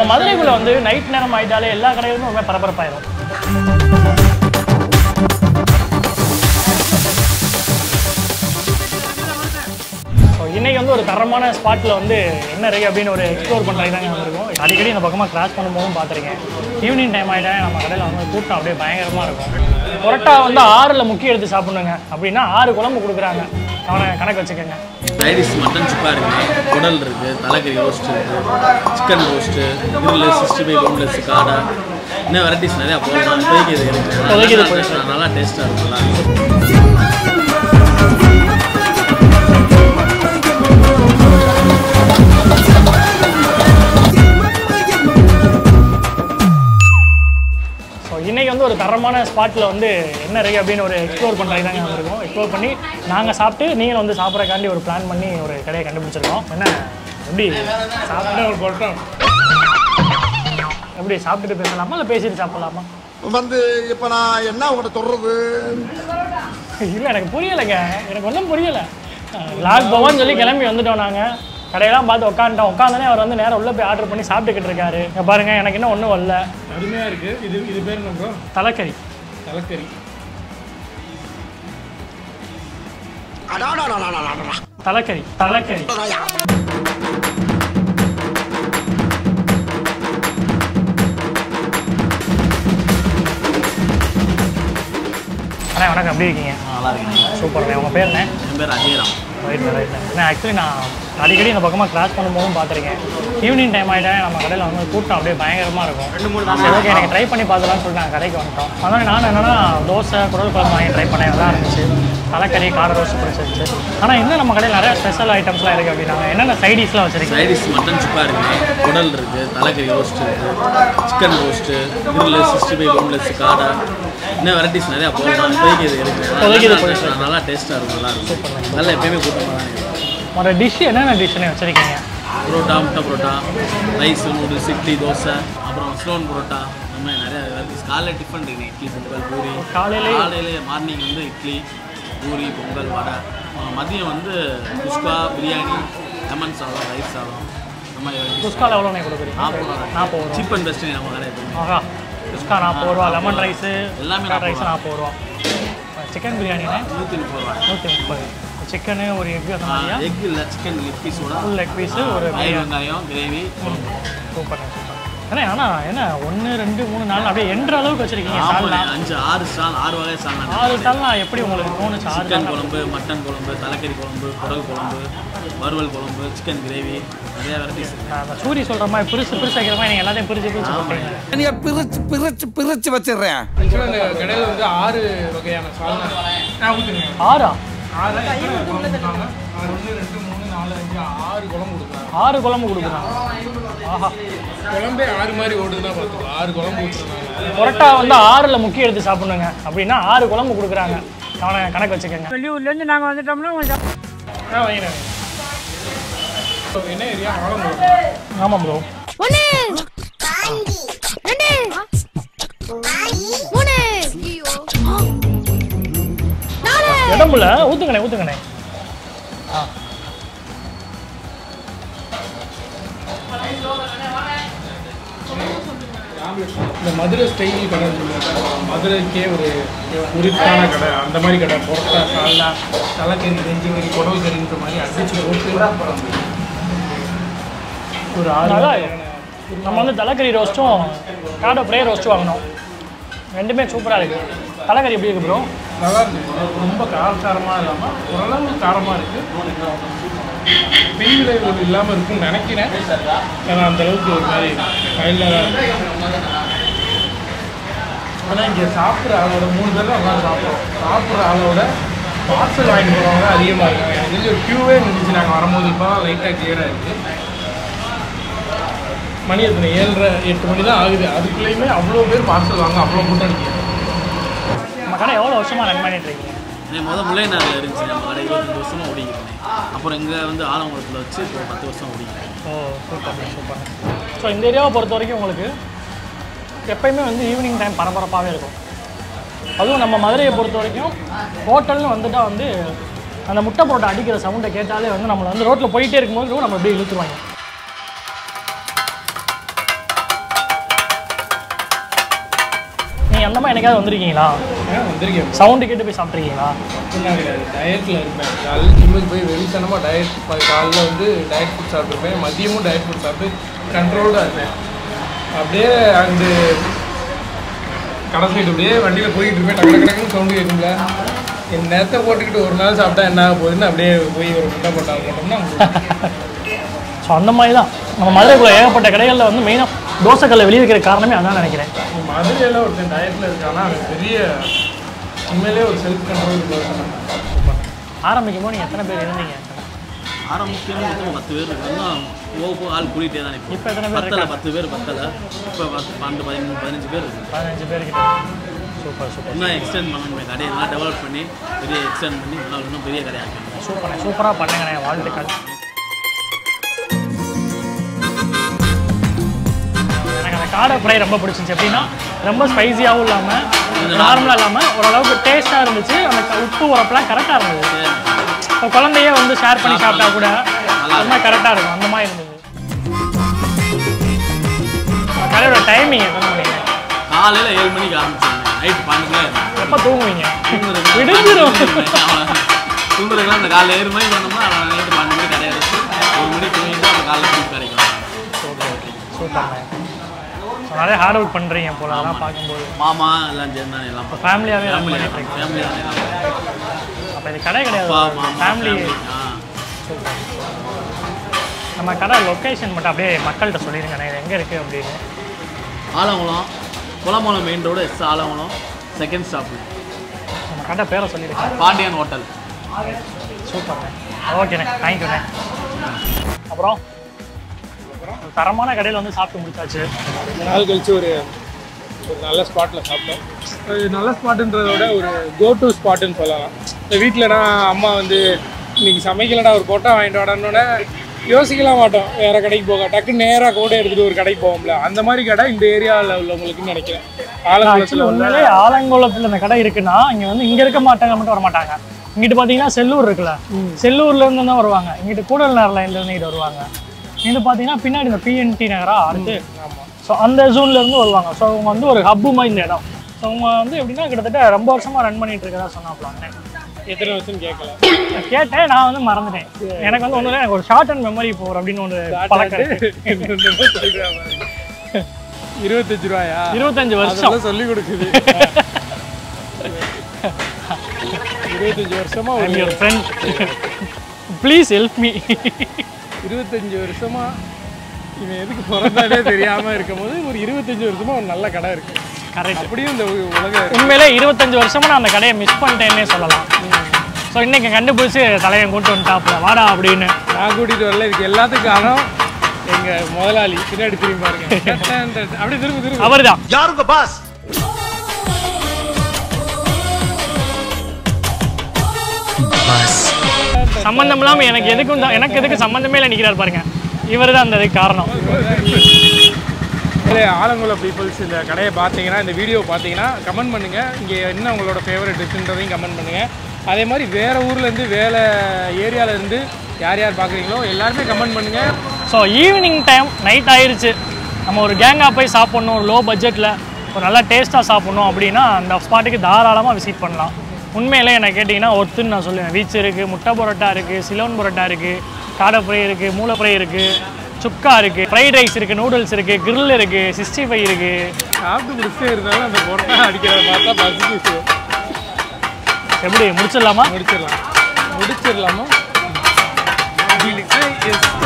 மதுரைக்குள்ள வந்து நைட் நேரம் ஆயிட்டாலே எல்லா கடைகளுமே ரொம்ப பரபரப்பாயிரும் ஸோ இன்னைக்கு வந்து ஒரு தரமான ஸ்பாட்டில் வந்து என்ன இருக்கு அப்படின்னு ஒரு எக்ஸ்ப்ளோர் பண்ணுறது தாங்க வந்திருக்கோம் அடிக்கடி இந்த பக்கமாக கிராஸ் பண்ணும்போதும் பார்த்துருக்கேன் ஈவினிங் டைம் ஆகிட்டா நம்ம கடையில் வந்து கூட்டம் அப்படியே பயங்கரமாக இருக்கும் புரோட்டா வந்து ஆறில் முக்கிய எடுத்து சாப்பிடணுங்க அப்படின்னா ஆறு குழம்பு கொடுக்குறாங்க அவனை கணக்கு வச்சுக்கோங்க ரைடிஸ் மட்டன் சுக்கா இருக்கு குடல் இருக்கு தலைக்கறி ரோஸ்ட் இருக்கு chicken roast grill sixty five boneless காடை இன்னும் வெரைட்டிஸ் நிறையா போடலாம் இப்போதைக்கு இது இருக்கு இப்போதைக்கு இது நல்லா- போயிட்டு நல்லா டேஸ்ட்டாக இருக்கும் நல்லா இருக்கும் ஸோ இன்னைக்கு வந்து ஒரு தரமான ஸ்பாட்டில் வந்து என்ன இருக்கு அப்படின்னு ஒரு எக்ஸ்ப்ளோர் பண்ணுறது தாங்க வந்திருக்கோம் எக்ஸ்ப்ளோர் பண்ணி நாங்கள் சாப்பிட்டு நீங்களும் வந்து சாப்பிட்றக்காண்டி ஒரு பிளான் பண்ணி ஒரு கடையை கண்டுபிடிச்சிருக்கோம் என்ன எப்படி சாப்பிட்டு ஒரு பொருட்டம் எப்படி சாப்பிட்டுட்டு பேசலாமா இல்லை பேசிட்டு சாப்பிடலாமா வந்து இப்ப நான் என்ன உங்கள்கிட்ட சொல்றது இல்லை எனக்கு புரியலைங்க எனக்கு ஒன்றும் புரியலை லாக் போவான்னு சொல்லி கிளம்பி வந்துட்டோம் நாங்கள் கடையெல்லாம் பார்த்து உட்காந்துட்டோம் உட்காந்தனே அவர் வந்து நேரம் உள்ளே போய் ஆர்டர் பண்ணி சாப்பிட்டுக்கிட்டு இருக்காரு இங்க பாருங்க எனக்கு இன்னும் ஒன்றும் வரல அருமையா இருக்கு இது இது பேர் என்ன ப்ரோ தலைக்கறி தலைக்கறி அடாடாடாடாடாடா. தலைக்கறி தலைக்கறி அதாயா. அண்ணா வணக்கம் எப்படி இருக்கீங்க நல்லா இருக்கு சூப்பர்ண்ணே உங்கள் பேர் என்ன என் பேர் அஜயராம் ரைட் ரைட் நான் ஆக்சுவலி நான் அடிக்கடி இந்த பக்கமாக கிராஸ் பண்ணும்போதும் பார்த்துருக்கேன் ஈவினிங் டைம் ஆகிட்டா நம்ம கடையில் வந்து கூட்டம் அப்படியே பயங்கரமாக இருக்கும் ரெண்டு மூணு சரி ஓகே எனக்கு ட்ரை பண்ணி பார்க்கலாம்னு சொல்லிட்டு நாங்கள் கடைக்கு வந்துட்டோம் அதனால் நான் என்னென்னா தோசை குடல் குழம்பு வாங்கி ட்ரை பண்ணேன் நல்லா இருந்துச்சு தலைக்கறி காடை ரோஸ்ட் பிடிச்சிருச்சு ஆனால் இன்னும் நம்ம கடையில் நிறைய ஸ்பெஷல் ஐட்டம்ஸ்லாம் இருக்குது அப்படின்னாங்க என்னென்ன சைடிஷ்லாம் வச்சிருக்கீங்க ரைடிஸ் மட்டன் சுக்கா இருக்கு குடல் இருக்கு தலைக்கறி ரோஸ்ட் இருக்கு chicken roast grill sixty five boneless காடை இன்னும் வெரைட்டிஸ் நிறையா போடலாம் இப்போதைக்கு இது இருக்கு இப்போதைக்கு இது நல்லா- போயிட்டு நல்லா டேஸ்ட்டாக இருக்கும் நல்லா இருக்கும் நல்லா எப்பயுமே கூட்டமாக தான் இருக்கும் ஒரு டிஷ் என்னென்ன டிஷ்ஷுன்னு வச்சுருக்கீங்க புரோட்டா முட்டை புரோட்டா ரைஸ் நூடுல்ஸ் இட்லி தோசை அப்புறம் ஸ்லோன் புரோட்டா இந்த மாதிரி நிறைய வெரைட்டிஸ் காலையில் டிஃபன் இருக்கு இட்லி பொங்கல் பூரி காலையிலே காலையிலே மார்னிங் வந்து இட்லி பூரி பொங்கல் வடை அப்புறம் மதியம் வந்து குஸ்கா பிரியாணி லெமன் சாதம் ரைஸ் சாதம் இந்த மாதிரி varieties. குஸ்கால எவ்வளோண்ணே கொடுக்குறீங்க நாற்பது ரூபா நாற்பது ரூபா சீப் அண்ட் பெஸ்ட்டு நம்ம கடை எப்பவுமே ஆஹா குஸ்கா நாற்பது ரூபா லெமன் ரைஸு எல்லாமே எல்லாமே ரைஸ் 40 நாற்பது ரூபா சிக்கன் பிரியாணிண்ணே நூற்றி முப்பது ரூபா நூற்றி முப்பது சிக்கனு ஒரு எக் அந்த மாதிரியா எக் இல்லை சிக்கன் லெக் பீஸோட ஃபுல் லெக் பீஸு ஒரு பயிர் வெங்காயம் கிரேவி சூப்பர் சூப்பர் ஏன்னா ஆனால் என்ன ஒன்று ரெண்டு மூணு நாலு அப்படியே என்ற அளவுக்கு வச்சிருக்கீங்க சால்னா அஞ்சு ஆறு ஸ்டால் ஆறு வகை ஸ்டால் ஆறு சால்னா எப்படி உங்களுக்கு தோணுச்சு ஆறு சிக்கன் சால்னா குழம்பு மட்டன் குழம்பு தலைக்கறி குழம்பு குடல் குழம்பு வறுவல் குழம்பு சிக்கன் கிரேவி நிறைய வெரைட்டிஸ் நான் அந்த சூரி சொல்கிற மாதிரி பிரிச்சு பிரிச்சு வைக்கிற மாதிரி நீங்கள் எல்லாத்தையும் பிரிச்சு பிரிச்சு போட்டீங்க நீங்க பிரிச்சு பிரிச்சு பிரிச்சு வச்சிடுறேன் ஆக்சுவலாக இந்த கடையில் வந்து ஆறு வகையான சால்னா நான் ஊற்றுங்க ஆறா ஆறு குழம்பு கொடுத்தாங்க ஆறு ஒன்று ரெண்டு மூணு நாலு அஞ்சு ஆறு குழம்பு கொடுக்குறாங்க ஆறு குழம்பு கொடுக்குறான் ஆஹா குழம்பே ஆறு மாதிரி ஓடுதுன்னா பார்த்துக்கோ ஆறு குழம்பு ஊற்றுறாங்க புரோட்டா வந்து ஆறில் முக்கிய எடுத்து சாப்பிடணுங்க அப்படின்னா ஆறு குழம்பு கொடுக்குறாங்க அவனை கணக்கு வச்சுக்கோங்க வெளியூர்லேருந்து நாங்கள் வந்துட்டோம்னா கொஞ்சம் ஆ வைங்க என்ன ஏரியா ஆலங்குளம் ஆமாம் ப்ரோ ஒன்று ரெண்டு மூணு நாலு இடமுல ஊற்றுங்கண்ணே ஊற்றுங்கண்ணே ஆ இந்த மதுரை ஸ்டைல் கடை சொல்லுவாங்க மதுரைக்கே ஒரு உரித்தான கடை அந்த மாதிரி கடை பொரோட்டா சால்னா தலைக்கறி நெஞ்சு கறி குடல் கறின்ற மாதிரி அடிச்சு போட்டு ஒரு ஆறு நல்லா வகையான நம்ம வந்து தலைக்கறி ரோஸ்ட்டும் காடை ஃப்ரை ரோஸ்ட்டும் வாங்கினோம் ரெண்டுமே சூப்பராக இருக்குது தலைக்கறி எப்படி இருக்கு ப்ரோ நல்லா இருக்கு ரொம்ப காரசாரமாக இல்லாமல் ஓரளவு காரமாக இருக்குது பெண் விளைவுகள் இல்லாமல் இருக்கும்னு நினைக்கிறேன் ஏன்னா அந்த அளவுக்கு ஒரு மாதிரி கையில் ஆனால் இங்கே சாப்பிட்ற ஆளோட மூணு பேர் தான் நல்லா சாப்பிட்றோம் சாப்பிட்ற ஆளோட பார்சல் வாங்கிட்டு போகிறவங்க தான் அதிகமாக இருக்காங்க எனக்கு தெரிஞ்சு ஒரு க்யூவே இருந்துச்சு நாங்கள் வரும்போது இப்போ தான் லைட்டாக கிளியராக இருக்குது மணி எத்தனை ஏழரை எட்டு மணி தான் ஆகுது அதுக்குள்ளேயுமே அவ்வளோ பேர் பார்சல் வாங்க அவ்வளோ கூட்டம் நிற்கிது நம்ம கடை எவ்வளோ வருஷமாக ரன் பண்ணிட்டு இருக்கீங்க நான் முதல் முல்லைநாளில் இருந்துச்சு நம்ம கடை இருபத்தஞ்சு வருஷமாக ஓடிக்கிறேன் அப்புறம் இங்கே வந்து ஆலங்குளத்தில் வச்சு இப்போ பத்து வருஷம் ஓடிக்கிறேன் ஓ சூப்பர் சூப்பர் ஸோ இந்த ஏரியாவை பொறுத்த வரைக்கும் உங்களுக்கு எப்பயுமே வந்து ஈவினிங் டைம் பரபரப்பாகவே இருக்கும் அதுவும் நம்ம மதுரையை பொறுத்த வரைக்கும் ஹோட்டல்னு வந்துட்டால் வந்து அந்த முட்டை போட்டு அடிக்கிற சவுண்டை கேட்டாலே வந்து நம்மளை வந்து ரோட்டில் போயிட்டே இருக்கும்போது நம்ம அப்படியே இழுத்துருவாங்க மாதிரி என்னைக்காவது வந்திருக்கீங்களா ஏன் வந்திருக்கேன் சவுண்டு கேட்டு போய் சாப்பிட்ருக்கீங்களா என்ன கிடையாது டயட்டில் இருப்பேன் காலையில் ஜிம்முக்கு போய் வெளித்தனமாக டயட் காலைல வந்து டயட் ஃபுட் சாப்பிட்ருப்பேன் மதியமும் டயட் ஃபுட் சாப்பிட்டு கண்ட்ரோல்டாக இருப்பேன் அப்படியே அந்த கடை சைடு அப்படியே வண்டியில் போயிட்டு இருப்பேன் டக்கு டக்குன்னு சவுண்டு கேட்கும்ல என் நேரத்தை போட்டுக்கிட்டு ஒரு நாள் சாப்பிட்டா என்ன ஆக போகுதுன்னு அப்படியே போய் ஒரு முட்டை போட்டால் போட்டோம்னா ஸோ அந்த மாதிரி தான் நம்ம மதுரைக்குள்ள ஏகப்பட்ட கடைகளில் வந்து மெயினாக தோசைக்கல்லை வெளியே வைக்கிற காரணமே அதான் நினைக்கிறேன் மதுரையில் ஒருத்தன் டயட்டில் இருக்கானா அவன் பெரிய உண்மையிலே ஒரு செல்ஃப் கண்ட்ரோல் ஆரம்பிக்கும் போது நீங்கள் எத்தனை பேர் இருந்தீங்க ஆரம்பிக்கணும் மொத்தம் பத்து பேர் இருக்காங்க போக போக ஆள் கூட்டிகிட்டே தான் இப்ப எத்தனை பேர் பத்தலை பத்து பேர் பத்தலை இப்போ பத்து பன்னெண்டு பதிமூணு பதினஞ்சு பேர் இருக்கு பதினஞ்சு பேர்கிட்ட சூப்பர் சூப்பர் இன்னும் எக்ஸ்டெண்ட் பண்ணணும் கடையை நல்லா டெவலப் பண்ணி பெரிய எக்ஸ்டெண்ட் பண்ணி இன்னும் இன்னும் பெரிய கடையாக்கணும் சூப்பர் சூப்பராக பண்ணுங்கண்ணே வாழ்த்துக்கள் எனக்கு அந்த காடை ஃப்ரை ரொம்ப பிடிச்சிருந்துச்சு எப்படின்னா ரொம்ப ஸ்பைசியாகவும் இல்லாமல் நார்மலாக இல்லாமல் ஓரளவுக்கு டேஸ்ட்டாக இருந்துச்சு அந்த க- உப்பு உரப்பெல்லாம் கரெக்டாக இருந்தது இப்போ குழந்தையே வந்து ஷேர் பண்ணி சாப்பிட்டா கூட ரொம்ப கரெக்டாக இருக்கும் அந்த மாதிரி இருந்தது அந்த கடையோட டைமிங் எத்தனை மணிங்க காலையில் ஏழு மணிக்கு ஆரம்பிச்சாங்க நைட் பன்னெண்டு மணி எப்போ தூங்குவீங்க விடிஞ்சிரும் தூங்குறதுலாம் அந்த காலையில் ஏழு மணிக்கு வந்தோம்னா நைட்டு பன்னெண்டு மணி கடை அடிச்சு ஒரு மணிக்கு தூங்கிட்டு அப்புறம் காலையில் தூக்கி கிடைக்கும் சூப்பர்ண்ணே ஸோ நிறைய ஹார்ட் ஒர்க் பண்ணுறீங்க போல அதெல்லாம் பார்க்கும்போது மாமா எல்லாம் சேர்ந்து தான் எல்லாம் ஃபேமிலியாகவே ஃபேமிலி பண்ணிட்டு இருக்கீங்க ஃபேமிலி தான் எல்லாம் அப்போ இது கடை கிடையாது அப்பா மாமா ஃபேமிலி ஆ நம்ம கடை லொக்கேஷன் மட்டும் அப்படியே மக்கள்கிட்ட சொல்லிடுங்கண்ணே இது எங்கே இருக்குது அப்படின்னு ஆலங்குளம் குளமலம் main road yes Alangulam second stop நம்ம கடை பேரை சொல்லிடுங்க பாண்டியன் ஹோட்டல் சூப்பர்ண்ணே ஓகேண்ணே தேங்க்யூண்ணே அப்புறம் ஒரு தரமான கடையில் வந்து சாப்பிட்டு முடிச்சாச்சு ரொம்ப நாள் கழிச்சு ஒரு ஒரு நல்ல ஸ்பாட்டில் சாப்பிட்டோம் அது நல்ல ஸ்பாட்டுன்றத விட ஒரு கோ டு ஸ்பாட்டுன்னு சொல்லலாம் இந்த வீட்டில் நான் அம்மா வந்து இன்னைக்கு சமைக்கலடா ஒரு கொட்டை வாங்கிட்டு வாடான்னொன்னே யோசிக்கலாம் மாட்டோம் வேற கடைக்கு போக டக்குன்னு நேராக கோடை எடுத்துட்டு ஒரு கடைக்கு போவோம்ல அந்த மாதிரி கடை இந்த ஏரியாவில் உள்ளவங்களுக்குன்னு நினைக்கிறேன் ஆலங்குளத்தில் ஆக்சுவலி உள்ள உண்மையிலே ஆலங்குளத்தில் இந்த கடை இருக்குன்னா இங்கே வந்து இங்கே இருக்க மாட்டாங்க மட்டும் வர மாட்டாங்க இங்கிட்டு பார்த்தீங்கன்னா செல்லூர் இருக்குல்ல செல்லூர்ல இருந்து தான் வருவாங்க இங்கிட்டு கூடல் நேரில் இருந்து இங்கிட்டு வருவாங்க இங்கிட்டு பார்த்தீங்கன்னா பின்னாடி இந்த பிஎன்டி நகரா அடுத்து ஸோ அந்த ஜோன்ல இருந்து வருவாங்க ஸோ அவங்க வந்து ஒரு ஹப்பு மாதிரி இந்த இடம் ஸோ அவங்க வந்து எப்படின்னா கிட்டத்தட்ட ரொம்ப வருஷமா ரன் பண்ணிட்டு இருக்கதா சொன்னாப்லாங்க எத்தனை வருஷம் கேட்கல கேட்டேன் நான் வந்து மறந்துட்டேன் எனக்கு வந்து ஒன்று எனக்கு ஒரு ஷார்ட் அண்ட் மெமரி போர் அப்படின்னு ஒன்று பழக்கம் இருக்கு. இருபத்தஞ்சு ரூபாயா இருபத்தஞ்சு வருஷம் அதெல்லாம் சொல்லி கொடுக்குது இருபத்தஞ்சு வருஷமா ஐம் ஒரு your friend please help me இருபத்தஞ்சு வருஷமா இவன் எதுக்கு பிறந்தாலே தெரியாம இருக்கும்போது ஒரு இருபத்தஞ்சு வருஷமா ஒரு நல்ல கடை இருக்கு கரெக்ட் அப்படியும் இந்த உ- உலகம் இருக்கு உண்மையிலே இருபத்தஞ்சு வருஷமா நான் அந்த கடையை மிஸ் பண்ணிட்டேன்னே சொல்லலாம் ஸோ இன்னைக்கு கண்டுபிடிச்சு தலையன் கூட்டு வந்துட்டாப்புல வாடா அப்படின்னு நான் கூட்டிட்டு வரல இதுக்கு எல்லாத்துக்கும் காரணம் எங்க முதலாளி பின்னாடி திரும்பி பாருங்க அப்படியே திரும்ப திரும்ப அவர் தான் யாருங்க பாஸ் சம்மந்தம் இல்லாமல் எனக்கு எதுக்கும் தான் எனக்கு எதுக்கு சம்மந்தமே இல்லை நிற்கிறார் பாருங்க இவர் தான் அந்த இதுக்கு காரணம் இல்லை ஆலங்குளம் பீப்புள்ஸ் இந்த கடையை பார்த்தீங்கன்னா இந்த வீடியோ பார்த்தீங்கன்னா கமெண்ட் பண்ணுங்க இங்கே என்ன உங்களோட ஃபேவரட் டிஷ்ன்றதையும் கமெண்ட் பண்ணுங்க அதே மாதிரி வேற ஊர்ல இருந்து வேற ஏரியால இருந்து யார் யார் பார்க்குறீங்களோ எல்லாருமே கமெண்ட் பண்ணுங்க ஸோ ஈவினிங் டைம் நைட் ஆயிருச்சு நம்ம ஒரு கேங்காக போய் சாப்பிட்ணும் ஒரு லோ பட்ஜெட்டில் ஒரு நல்லா டேஸ்ட்டாக சாப்பிட்ணும் அப்படின்னா அந்த ஸ்பாட்டுக்கு தாராளமாக விசிட் பண்ணலாம் உண்மையிலே என்ன கேட்டிங்கன்னா ஒத்துன்னு நான் சொல்லுவேன் வீச் இருக்குது முட்டை பரோட்டா இருக்குது சிலோன் பரோட்டா இருக்குது காடை ஃப்ரை இருக்குது மூளை ஃப்ரை இருக்குது சுக்கா இருக்குது ஃப்ரைட் ரைஸ் இருக்குது நூடுல்ஸ் இருக்குது grill இருக்குது சிக்ஸ்டி ஃபைவ் இருக்குது சாப்பிட்டு முடிச்சே இருந்தாலும் அந்த பொரோட்டா அடிக்கிறத பார்த்தா பசிக்கு எப்படி முடிச்சிடலாமா முடிச்சிடலாம் முடிச்சிடலாமா எஸ்